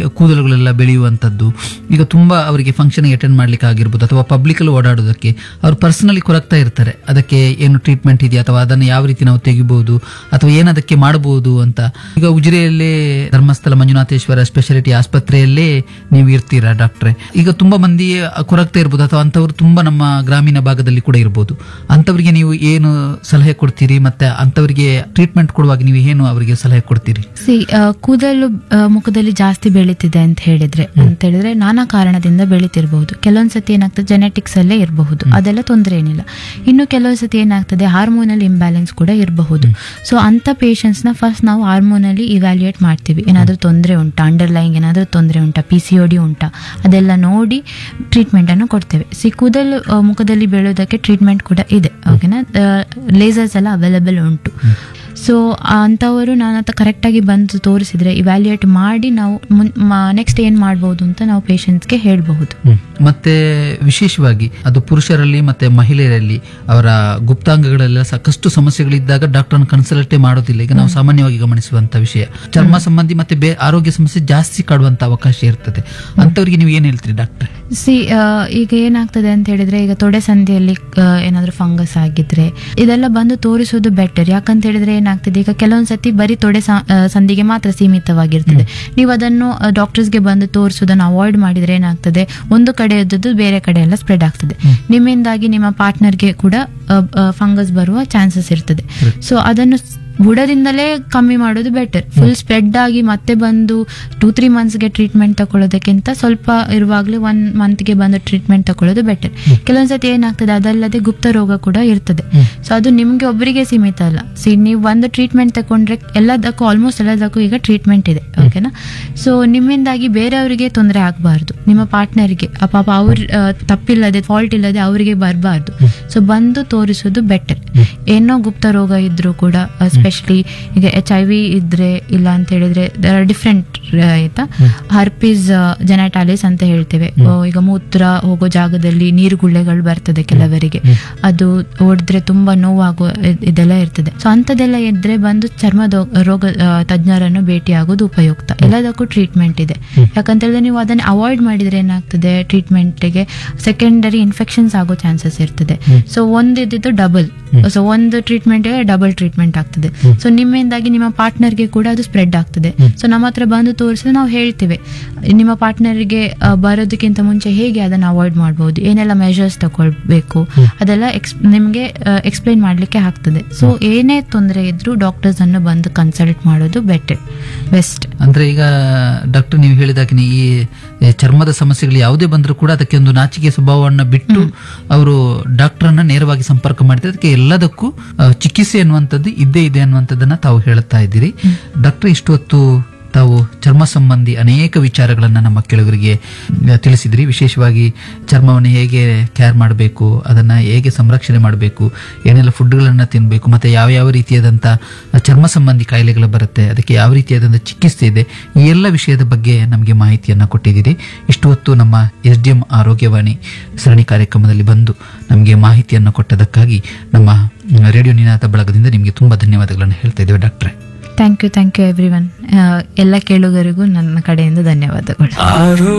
K- ಕೂದಲುಗಳೆಲ್ಲ ಬೆಳೆಯುವಂಥದ್ದು ಈಗ ತುಂಬಾ ಅವರಿಗೆ ಫಂಕ್ಷನ್ ಅಟೆಂಡ್ ಮಾಡ್ಲಿಕ್ಕೆ ಆಗಿರ್ಬೋದು ಅಥವಾ ಪಬ್ಲಿಕ್ ಅಲ್ಲಿ ಓಡಾಡೋದಕ್ಕೆ ಅವ್ರು ಪರ್ಸನಲಿ ಕೊರಗ್ತಾ ಇರ್ತಾರೆ ಅದಕ್ಕೆ ಏನು ಟ್ರೀಟ್ಮೆಂಟ್ ಇದೆಯಾ ಅಥವಾ ಅದನ್ನು ಯಾವ ರೀತಿ ನಾವು ತೆಗಿಬಹುದು ಅಥವಾ ಏನು ಅದಕ್ಕೆ ಮಾಡಬಹುದು ಅಂತ ಈಗ ಉಜಿರೆಯಲ್ಲೇ ಧರ್ಮಸ್ಥಳ ಮಂಜುನಾಥೇಶ್ವರ ಸ್ಪೆಷಾಲಿಟಿ ಆಸ್ಪತ್ರೆಯಲ್ಲೇ ನೀವು ಇರ್ತೀರಾ ಡಾಕ್ಟ್ರೆ ಈಗ ತುಂಬಾ ಮಂದಿ ಕೊರಗ್ತಾ ಇರ್ಬೋದು ಅಥವಾ ಅಂತವ್ರು ತುಂಬಾ ನಮ್ಮ ಗ್ರಾಮೀಣ ಭಾಗದಲ್ಲಿ ಕೂಡ ಇರ್ಬೋದು ಅಂತವರಿಗೆ ನೀವು ಏನು ಸಲಹೆ ಕೊಡ್ತೀರಿ ಮತ್ತೆ ಅಂತವರಿಗೆ ಟ್ರೀಟ್ಮೆಂಟ್ ಕೊಡುವಾಗ ನೀವು ಏನು ಅವರಿಗೆ ಸಲಹೆ ಕೊಡ್ತೀರಿ ಸಿ ಕೂದಲು ಆ, ಮುಖದಲ್ಲಿ ಜಾಸ್ತಿ ಬೆಳೀತಿದೆ ಅಂತ ಹೇಳಿದ್ರೆ ಅಂತ ಹೇಳಿದ್ರೆ ನಾನಾ ಕಾರಣದಿಂದ ಬೆಳೀತಿರ್ಬಹುದು ಕೆಲವೊಂದ್ಸತಿ ಏನಾಗ್ತದೆ ಜೆನೆಟಿಕ್ಸ್ ಅಲ್ಲೇ ಇರಬಹುದು ಅದೆಲ್ಲ ತೊಂದರೆ ಏನಿಲ್ಲ ಇನ್ನು ಕೆಲವೊಂದ್ಸತಿ ಏನಾಗ್ತದೆ ಹಾರ್ಮೋನಲ್ ಇಂಬ್ಯಾಲೆನ್ಸ್ ಕೂಡ ಇರಬಹುದು ಸೊ ಅಂತ ಪೇಷಂಟ್ಸ್ ನ ಫಸ್ಟ್ ನಾವು ಹಾರ್ಮೋನಲ್ಲಿ ಇವ್ಯಾಲ್ಯೂಯೇಟ್ ಮಾಡ್ತೀವಿ ಏನಾದ್ರೂ ತೊಂದರೆ ಉಂಟಾ ಅಂಡರ್ಲೈಂಗ್ ಏನಾದ್ರೂ ತೊಂದರೆ ಉಂಟಾ ಪಿ ಸಿ ಡಿ ಉಂಟಾ ಅದೆಲ್ಲ ನೋಡಿ ಟ್ರೀಟ್ಮೆಂಟ್ ಅನ್ನು ಕೊಡ್ತೇವೆ ಸಿ ಕೂದಲು ಆ, ಮುಖದಲ್ಲಿ ಬೆಳೆಯೋದಕ್ಕೆ ಟ್ರೀಟ್ಮೆಂಟ್ ಕೂಡ ಇದೆ ಓಕೆನಾ ಲೇಸರ್ಸ್ ಎಲ್ಲ ಅವೈಲೇಬಲ್ ಉಂಟು ಸೊ ಅಂಥವರು ನನ್ನ ಹತ್ರ ಕರೆಕ್ಟಾಗಿ ಬಂದು ತೋರಿಸಿದ್ರೆ ಇವ್ಯಾಲ್ಯೂಯೇಟ್ ಮಾಡಿ ನಾವು ನೆಕ್ಸ್ಟ್ ಏನು ಮಾಡ್ಬೋದು ಅಂತ ನಾವು ಪೇಷಂಟ್ಸ್ಗೆ ಹೇಳಬಹುದು ಮತ್ತೆ ವಿಶೇಷವಾಗಿ ಅದು ಪುರುಷರಲ್ಲಿ ಮತ್ತೆ ಮಹಿಳೆಯರಲ್ಲಿ ಅವರ ಗುಪ್ತಾಂಗಗಳೆಲ್ಲ ಸಾಕಷ್ಟು ಸಮಸ್ಯೆಗಳಿದ್ದಾಗ ಡಾಕ್ಟರ್ ಕನ್ಸಲ್ಟೇ ಮಾಡೋದಿಲ್ಲ ಈಗ ನಾವು ಸಾಮಾನ್ಯವಾಗಿ ಗಮನಿಸುವಂತ ವಿಷಯ ಚರ್ಮ ಸಂಬಂಧಿ ಮತ್ತೆ ಬೇ ಆರೋಗ್ಯ ಸಮಸ್ಯೆ ಜಾಸ್ತಿ ಕಾಡುವಂತ ಅವಕಾಶ ಇರ್ತದೆ ಅಂತವರಿಗೆ ನೀವು ಏನ್ ಹೇಳ್ತೀರಿ ಡಾಕ್ಟರ್ ಸಿ ಈಗ ಏನಾಗ್ತದೆ ಅಂತ ಹೇಳಿದ್ರೆ ಈಗ ತೊಡೆ ಸಂಧಿಯಲ್ಲಿ ಆ, ಏನಾದ್ರೂ ಫಂಗಸ್ ಆಗಿದ್ರೆ ಇದೆಲ್ಲ ಬಂದು ತೋರಿಸೋದು ಬೆಟರ್ ಯಾಕಂತ ಹೇಳಿದ್ರೆ ಏನಾಗ್ತದೆ ಈಗ ಕೆಲವೊಂದ್ಸತಿ ಬರೀ ತೊಡೆ ಸ- ಆ, ಸಂಧಿಗೆ ಮಾತ್ರ ಸೀಮಿತವಾಗಿರ್ತದೆ ನೀವು ಅದನ್ನು ಡಾಕ್ಟರ್ಸ್ಗೆ ಬಂದು ತೋರಿಸೋದನ್ನು ಅವಾಯ್ಡ್ ಮಾಡಿದ್ರೆ ಏನಾಗ್ತದೆ ಒಂದು ಕಡೆ ಇದ್ದದ್ದು ಬೇರೆ ಕಡೆ ಎಲ್ಲ ಸ್ಪ್ರೆಡ್ ಆಗ್ತದೆ ನಿಮ್ಮಿಂದಾಗಿ ನಿಮ್ಮ ಪಾರ್ಟ್ನರ್ಗೆ ಕೂಡ ಫಂಗಸ್ ಬರುವ ಚಾನ್ಸಸ್ ಇರ್ತದೆ ಸೊ ಅದನ್ನು ಸ್- ಬುಡದಿಂದಲೇ ಕಮ್ಮಿ ಮಾಡೋದು ಬೆಟರ್ ಫುಲ್ ಸ್ಪ್ರೆಡ್ ಆಗಿ ಮತ್ತೆ ಬಂದು ಟೂ ತ್ರೀ ಮಂತ್ಸ್ಗೆ ಟ್ರೀಟ್ಮೆಂಟ್ ತಗೊಳ್ಳೋದಕ್ಕಿಂತ ಸ್ವಲ್ಪ ಇರುವಾಗಲೇ ಒನ್ ಮಂತ್ಗೆ ಬಂದು ಟ್ರೀಟ್ಮೆಂಟ್ ತಗೊಳ್ಳೋದು ಬೆಟರ್ ಕೆಲವೊಂದ್ಸತಿ ಏನಾಗ್ತದೆ ಅದಲ್ಲದೆ ಗುಪ್ತ ರೋಗ ಕೂಡ ಇರ್ತದೆ ಸೊ ಅದು ನಿಮ್ಗೆ ಒಬ್ಬರಿಗೆ ಸೀಮಿತ ಅಲ್ಲ ಸಿ ನೀವು ಒಂದು ಟ್ರೀಟ್ಮೆಂಟ್ ತಗೊಂಡ್ರೆ ಎಲ್ಲದಕ್ಕೂ ಆಲ್ಮೋಸ್ಟ್ ಎಲ್ಲದಕ್ಕೂ ಈಗ ಟ್ರೀಟ್ಮೆಂಟ್ ಇದೆ ಓಕೆನಾ ಸೊ ನಿಮ್ಮಿಂದಾಗಿ ಬೇರೆಯವರಿಗೆ ತೊಂದರೆ ಆಗಬಾರ್ದು ನಿಮ್ಮ ಪಾರ್ಟ್ನರ್ಗೆ ಪಾಪ ಅವ್ರ ಆ, ತಪ್ಪಿಲ್ಲದೆ ಫಾಲ್ಟ್ ಇಲ್ಲದೆ ಅವರಿಗೆ ಬರಬಾರ್ದು ಸೊ ಬಂದು ತೋರಿಸೋದು ಬೆಟರ್ ಏನೋ ಗುಪ್ತ ರೋಗ ಇದ್ರೂ ಕೂಡ ಸ್ಪೆಷಲಿ ಈಗ ಎಚ್ ಐ ವಿ ಇದ್ರೆ ಇಲ್ಲ ಅಂತ ಹೇಳಿದ್ರೆ ಡಿಫ್ರೆಂಟ್ ಆಯ್ತಾ ಹರ್ಪಿಸ್ ಜೆನಟಾಲಿಸ್ ಅಂತ ಹೇಳ್ತೇವೆ ಓ, ಈಗ ಮೂತ್ರ ಹೋಗೋ ಜಾಗದಲ್ಲಿ ನೀರು ಗುಳ್ಳೆಗಳು ಬರ್ತದೆ ಕೆಲವರಿಗೆ ಅದು ಹೊಡೆದ್ರೆ ತುಂಬಾ ನೋವಾಗೋ ಇದ್- ಇದೆಲ್ಲ ಇರ್ತದೆ ಸೊ ಅಂಥದ್ದೆಲ್ಲ ಇದ್ರೆ ಬಂದು ಚರ್ಮದ ರೋಗ ಆ, ತಜ್ಞರನ್ನು ಭೇಟಿ ಆಗೋದು ಉಪಯುಕ್ತ ಎಲ್ಲದಕ್ಕೂ ಟ್ರೀಟ್ಮೆಂಟ್ ಇದೆ ಯಾಕಂತ ಹೇಳಿದ್ರೆ ನೀವು ಅದನ್ನ ಅವಾಯ್ಡ್ ಮಾಡಿದ್ರೆ ಏನಾಗ್ತದೆ ಟ್ರೀಟ್ಮೆಂಟ್ಗೆ ಸೆಕೆಂಡರಿ ಇನ್ಫೆಕ್ಷನ್ಸ್ ಆಗೋ ಚಾನ್ಸಸ್ ಇರ್ತದೆ ಸೊ ಒಂದಿದ್ದು ಡಬಲ್ ಸೊ ಒಂದು ಟ್ರೀಟ್ಮೆಂಟ್ ಡಬಲ್ ಟ್ರೀಟ್ಮೆಂಟ್ ಆಗ್ತದೆ ಸೊ ನಿಮ್ಮಿಂದಾಗಿ ನಿಮ್ಮ ಪಾರ್ಟ್ನರ್ಗೆ ಕೂಡ ಅದು ಸ್ಪ್ರೆಡ್ ಆಗ್ತದೆ ಸೊ ನಮ್ಮ ಹತ್ರ ಬಂದು ತೋರಿಸಿದ್ರೆ ನಾವು ಹೇಳ್ತೇವೆ ನಿಮ್ಮ ಪಾರ್ಟ್ನರ್ಗೆ ಬರೋದಕ್ಕಿಂತ ಮುಂಚೆ ಹೇಗೆ ಅದನ್ನು ಅವಾಯ್ಡ್ ಮಾಡ್ಬೋದು ಏನೆಲ್ಲ ಮೆಷರ್ಸ್ ತಗೊಳ್ಬೇಕು ಅದೆಲ್ಲ ಎಕ್ಸ್ ನಿಮಗೆ ಎಕ್ಸ್ಪ್ಲೈನ್ ಮಾಡಲಿಕ್ಕೆ ಆಗ್ತದೆ ಸೊ ಏನೇ ತೊಂದರೆ ಇದ್ರೂ ಡಾಕ್ಟರ್ಸ್ ಅನ್ನು ಬಂದು ಕನ್ಸಲ್ಟ್ ಮಾಡೋದು ಬೆಟರ್ ಬೆಸ್ಟ್ ಅಂದ್ರೆ ಈಗ ಡಾಕ್ಟರ್ ನೀವು ಹೇಳಿದಾಗೆ ಈ ಈ ಚರ್ಮದ ಸಮಸ್ಯೆಗಳು ಯಾವುದೇ ಬಂದರೂ ಕೂಡ ಅದಕ್ಕೆ ಒಂದು ನಾಚಿಕೆ ಸ್ವಭಾವವನ್ನ ಬಿಟ್ಟು ಅವರು ಡಾಕ್ಟರ್ನ ನೇರವಾಗಿ ಸಂಪರ್ಕ ಮಾಡಿದ್ರೆ ಅದಕ್ಕೆ ಎಲ್ಲದಕ್ಕೂ ಆ, ಚಿಕಿತ್ಸೆ ಅನ್ನುವಂಥದ್ದು ಇದ್ದೇ ಇದೆ ಅನ್ನುವಂಥದ್ದನ್ನ ತಾವು ಹೇಳುತ್ತಾ ಇದ್ದೀರಿ ಡಾಕ್ಟರ್ ಇಷ್ಟು ಹೊತ್ತು ತಾವು ಚರ್ಮ ಸಂಬಂಧಿ ಅನೇಕ ವಿಚಾರಗಳನ್ನ ನಮ್ಮ ಕೆಳಗರಿಗೆ ಆ, ತಿಳಿಸಿದ್ರಿ ವಿಶೇಷವಾಗಿ ಚರ್ಮವನ್ನು ಹೇಗೆ ಕೇರ್ ಮಾಡಬೇಕು ಅದನ್ನ ಹೇಗೆ ಸಂರಕ್ಷಣೆ ಮಾಡಬೇಕು ಏನೆಲ್ಲ ಫುಡ್ಗಳನ್ನ ತಿನ್ನಬೇಕು ಮತ್ತೆ ಯಾವ ಯಾವ ರೀತಿಯಾದಂಥ ಚರ್ಮ ಸಂಬಂಧಿ ಕಾಯಿಲೆಗಳು ಬರುತ್ತೆ ಅದಕ್ಕೆ ಯಾವ ರೀತಿಯಾದಂಥ ಚಿಕಿತ್ಸೆ ಇದೆ ಈ ಎಲ್ಲ ವಿಷಯದ ಬಗ್ಗೆ ನಮಗೆ ಮಾಹಿತಿಯನ್ನ ಕೊಟ್ಟಿದ್ದೀರಿ ಇಷ್ಟು ಹೊತ್ತು ನಮ್ಮ ಎಸ್ ಡಿ ಎಂ ಆರೋಗ್ಯವಾಣಿ ಸರಣಿ ಕಾರ್ಯಕ್ರಮದಲ್ಲಿ ಬಂದು ನಮಗೆ ಮಾಹಿತಿಯನ್ನು ಕೊಟ್ಟದಕ್ಕಾಗಿ ನಮ್ಮ ಮ್, ರೇಡಿಯೋ ನಿನಾದ ಬಳಗದಿಂದ ನಿಮಗೆ ತುಂಬಾ ಧನ್ಯವಾದಗಳನ್ನು ಹೇಳ್ತಾ ಇದ್ದೇವೆ ಡಾಕ್ಟ್ರೆ thank you thank you everyone ಎಲ್ಲ ಕೇಳುಗರಿಗೂ ನನ್ನ ಕಡೆಯಿಂದ ಧನ್ಯವಾದಗಳು ಆರೋಗ್ಯ